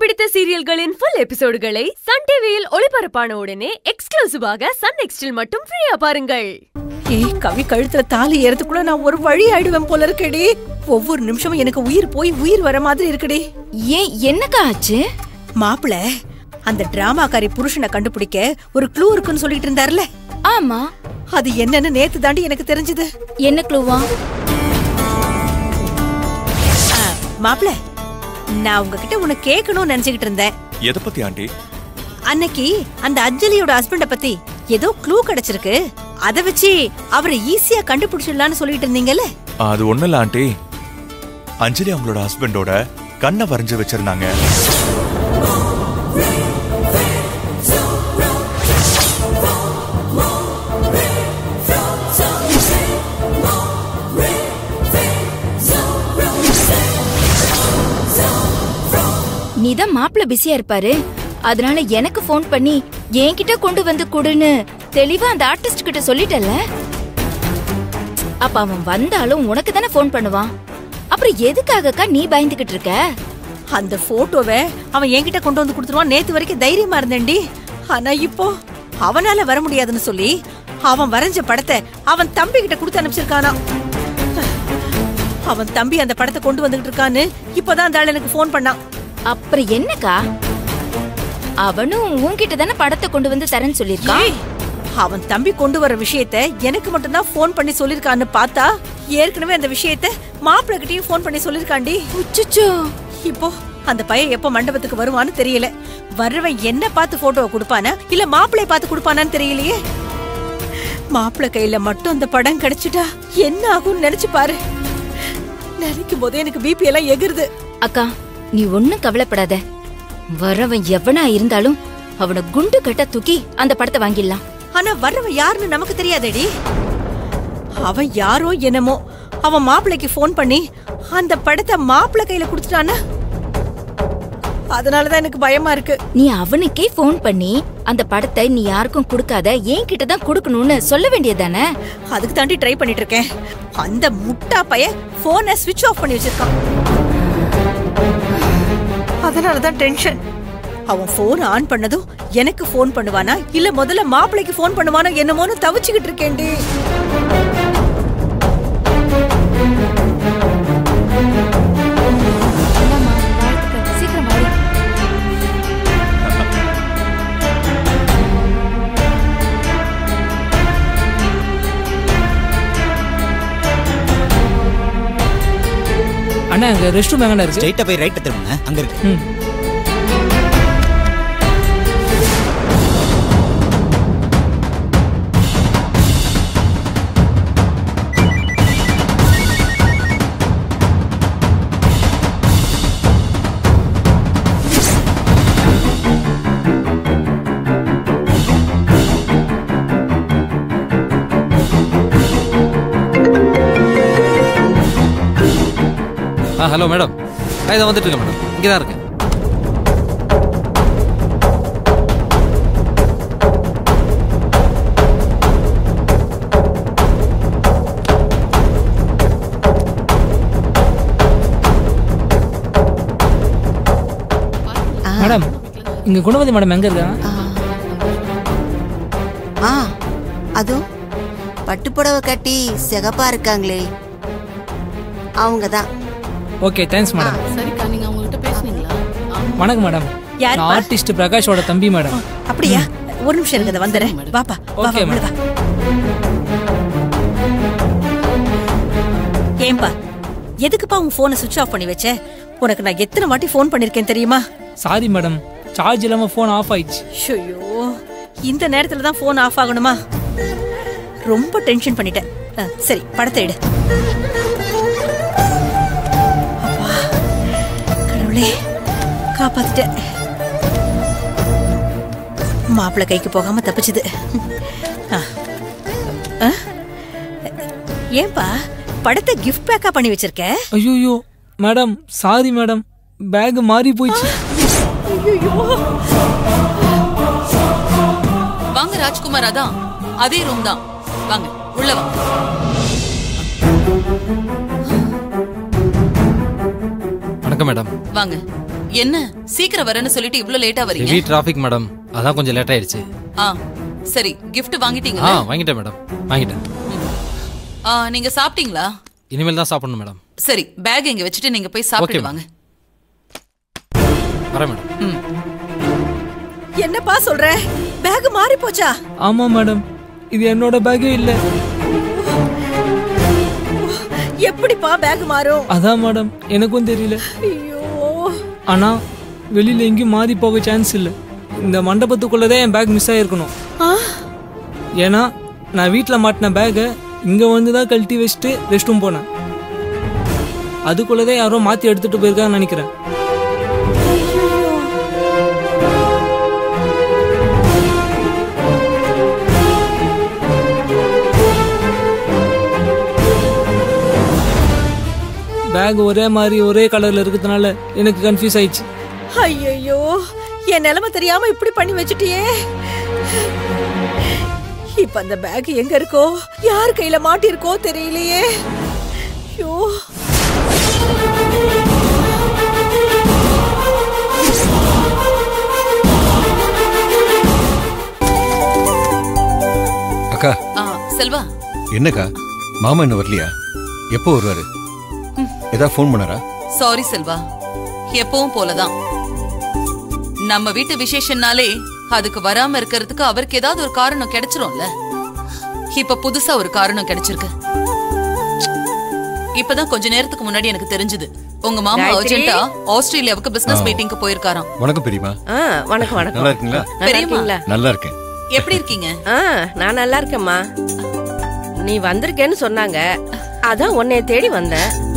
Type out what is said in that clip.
பிடித்த சீரியல்களின் full எபிசோடுகளை Sun டிவியில் ஒளிபரப்பான உடனே எக்ஸ்க்ளூசிவாக சன் நெக்ஸ்டில் மட்டும் ஃப்ரீயா பாருங்கள் ஏய் கவி கழுத்துல தாலி ஏறதுக்குள்ள நான் ஒரு வழி ஆயிடுவேன் போல இருக்கடி ஒவ்வொரு நிமிஷமும் எனக்கு உயிர் போய் உயிர் வர மாதிரி இருக்குடி ஏன் என்னக்கா ஆச்சு மாப்பிள அந்த டிராமாக்காரி புருஷனை கண்டுபிடிக்க ஒரு க்ளூ இருக்குன்னு சொல்லிட்டு இருந்தாருல ஆமா அது என்னன்னு நேத்து தாண்டி எனக்கு தெரிஞ்சது என்ன க்ளூவா மாப்பிள நான் உங்ககிட்ட உன்னை கேட்கணும்னு நினைச்சுக்கிட்டு இருந்தேன் எதை பத்தி ஆண்டி அன்னைக்கு அந்த அஞ்சலியோட ஹஸ்பண்ட பத்தி ஏதோ க்ளூ கிடைச்சிருக்கு அத வச்சு அவரை ஈஸியா கண்டுபிடிச்சிடலாம்னு சொல்லிட்டு இருந்தீங்கல்ல அது ஒண்ணும் இல்ல ஆண்டி அஞ்சலி அவங்களோட ஹஸ்பண்டோட கண்ணை வரைஞ்சு வச்சிருந்தாங்க நீதான் மாப்பிள்ள பிஸியா இருப்பாரு அதனால எனக்கு ஃபோன் பண்ணி என்கிட்ட கொண்டு வந்து கொடுன்னு தெளிவா அந்த ஆர்டிஸ்ட் கிட்ட சொல்லிட்டல அப்ப அவன் வந்தாலும் உனக்கு தானே ஃபோன் பண்ணுவான் அப்புறம் எதுக்காகக்கா நீ பயந்துகிட்டு இருக்க அந்த போட்டோவை அவன் என்கிட்ட கொண்டு வந்து கொடுத்துருவான் நேத்து வரைக்கும் தைரியமா இருந்தேன்டி ஆனா இப்போ அவனால வர முடியாதுன்னு சொல்லி அவன் வரைஞ்ச படத்தை அவன் தம்பி கிட்ட கொடுத்து அனுப்பிச்சிருக்கானா அவன் தம்பி அந்த படத்தை கொண்டு வந்துகிட்டு இருக்கான்னு இப்பதான் அந்த ஆள் எனக்கு ஃபோன் பண்ணான் அப்புறம் என்னக்கா அவனும் உன்கிட்ட தானே படத்தை கொண்டு வந்து தரேன்னு சொல்லிருக்கான் ஏய், அவன் தம்பி கொண்டு வர விஷயத்த எனக்கு மட்டும்தான் ஃபோன் பண்ணி சொல்லிருக்கான்னு பார்த்தா ஏற்கனவே அந்த விஷயத்த மாப்பிள்ளை கிட்டயும் ஃபோன் பண்ணி சொல்லிருக்காண்டி உச்சுச்சோ இப்போ அந்த பையன் எப்ப மண்டபத்துக்கு வருவான்னு தெரியல வர்றவன் என்ன பார்த்து போட்டோவை கொடுப்பானா இல்ல மாப்பிளைய பார்த்து கொடுப்பானான்னு தெரியலையே மாப்பிள்ளை கையில மட்டும் அந்த படம் கிடைச்சிட்டா என்ன ஆகும்னு நினைச்சு பாரு நினைக்கும் போதே எனக்கு பிபி எல்லாம் எகிருது அக்கா நீ ஒண்ணும் கவலைப்படாத வரவன் எவனா இருந்தாலும் அவனை குண்டு கட்ட தூக்கி அந்த படத்தை வாங்கிடலாம் ஆனா வர்றவன் யாருன்னு நமக்கு தெரியாதேடி அவன் யாரோ என்னமோ அவன் மாப்பிள்ளைக்கு ஃபோன் பண்ணி அந்த படத்தை மாப்பிள்ளை கையில கொடுத்துட்டானா அதனாலதான் எனக்கு பயமா இருக்கு நீ அவனுக்கே ஃபோன் பண்ணி அந்த படத்தை நீ யாருக்கும் கொடுக்காத என்கிட்ட தான் கொடுக்கணும்னு சொல்ல வேண்டியதானே அதுக்கு தாண்டி ட்ரை பண்ணிட்டு இருக்கேன் அந்த முட்டா பைய போனை ஸ்விட்ச் ஆஃப் பண்ணி வச்சிருக்கான் அதனாலதான் டென்ஷன் அவன் போன் ஆன் பண்ணதும் எனக்கு ஃபோன் பண்ணுவானா இல்ல முதல்ல மாப்பிள்ளைக்கு ஃபோன் பண்ணுவானா என்னமோன்னு தவிச்சுக்கிட்டு இருக்கேன்டி சீக்கிரம் வாடி. அண்ணா அங்க ரெஸ்ட் ரூம் எங்கண்ணா இருக்கு ஸ்ட்ரைட்டா போய் ரைட் திரும்புங்க அங்க இருக்கு ம் ஆ ஹலோ மேடம் ஆ இதை வந்துட்டு இருக்கேன் மேடம் இங்கே தான் இருக்கேன் மேடம் இங்க குணவதி மேடம் எங்க இருக்கா ஆ அதோ பட்டுப்புடவை கட்டி சிகப்பா இருக்காங்களே அவங்க தான் ஓகே தேங்க்ஸ் மேடம் சரிக்கா நீங்க அவங்ககிட்ட பேசுனீங்களா வணக்கம் மேடம் யாருப்பா? நான் ஆர்டிஸ்ட் பிரகாஷோட தம்பி மேடம் அப்படியா ஒரு நிமிஷம் இருங்க இதை வந்துடுறேன் வாப்பா வா, Okay, வா, உள்ள வா. ஏன்பா எதுக்குப்பா உன் போனை சுவிட்ச் ஆஃப் பண்ணி வச்ச உனக்கு நான் எத்தனை வாட்டி ஃபோன் பண்ணிருக்கேன் தெரியுமா சாரி மேடம் சார்ஜ் இல்லாம ஃபோன் ஆஃப் ஆயிடுச்சு ஐயோ இந்த நேரத்துல தான் ஃபோன் ஆஃப் ஆகணுமா ரொம்ப டென்ஷன் பண்ணிட்டேன் அ, சரி படத்தை எடு அப்பா, கடவுளே காப்பாத்திட்டேன் மாப்பிள்ளை கைக்கு போகாம தப்பிச்சுது ஆ. ஆ? ஏன்பா படத்தை கிஃப்ட் பேக்கா பண்ணி வச்சிருக்க ஐயோ மேடம் சாரி மேடம் பேக் மாறி போயிடுச்சு வாங்க ராஜ்குமார் அதான் அதே ரூம் தான் வாங்க உள்ள வாங்க வணக்கம் மேடம் வாங்க என்ன சீக்கிரம் வரேன்னு சொல்லிட்டு இவ்ளோ லேட்டா வரீங்க ஹெவி டிராஃபிக் மேடம் அதான் கொஞ்சம் லேட் ஆயிடுச்சு ஆ சரி gift ஆ வாங்கிட்டீங்களா வாங்கிட்டேன் மேடம் வாங்கிட்டேன் ஆ நீங்க சாப்பிட்டீங்களா இனிமேல் தான் சாப்பிடணும் மேடம் சரி பேக் இங்க வச்சுட்டு நீங்க போய் சாப்பிட்டு Okay, வாங்க வரேன் மேடம் ம் என்னப்பா சொல்ற பேக் மாறி போச்சா ஆமா மேடம் இது என்னோட பேக்கே இல்ல எப்படிப்பா பேக் மாறும் அதான் மேடம் எனக்கும் தெரியல ஐயோ ஆனா வெளியில எங்கேயும் மாறி போக சான்ஸ் இல்ல இந்த மண்டபத்துக்குள்ளதான் என் பேக் மிஸ் ஆயிருக்கணும் ஏன்னா நான் வீட்டில் மாட்டின பேக்கை இங்க வந்து தான் கழட்டி வச்சுட்டு ரெஸ்ட் ரூம் போனேன் அதுக்குள்ளதான் யாரோ மாத்தி எடுத்துட்டு போயிருக்காங்கன்னு நினைக்கிறேன் பேக் ஒரே மாதிரி ஒரே கலர்ல இருக்கிறதுனால எனக்கு கன்ஃபியூஸ் ஆயிடுச்சு ஐயோ என் நிலைமை தெரியாம இப்படி பண்ணி வச்சுட்டியே இப்ப அந்த பேக் எங்க இருக்கோ யார் கையில மாட்டிருக்கோ தெரியலையே ஐயோ அக்கா ஆ செல்வா என்னக்கா மாமா இன்னும் வரலையா எப்போ வருவாரு ஏதாவது ஃபோன் பண்ணாரா சாரி செல்வா எப்பவும் போலதான் நம்ம வீட்டு விசேஷம்னாலே அதுக்கு வராம இருக்கிறதுக்கு அவருக்கு ஏதாவது ஒரு காரணம் கிடைச்சிரும்ல இப்ப புதுசா ஒரு காரணம் கிடைச்சிருக்கு இப்பதான் கொஞ்ச நேரத்துக்கு முன்னாடி எனக்கு தெரிஞ்சது உங்க மாமா அர்ஜென்ட்டா ஆஸ்திரேலியாவுக்கு பிசினஸ் மீட்டிங்க்கு போயிருக்காராம் வணக்கம் பெரியமா ஆ வணக்கம் வணக்கம் நல்லா இருக்கீங்களா நல்லா பெரியம்மா. இருக்கீங்களா நல்லா இருக்கேன் எப்படி இருக்கீங்க ஆ நான் நல்லா இருக்கேம்மா நீ வந்திருக்கேன்னு சொன்னாங்க அதான் உன்னைய தேடி வந்தேன்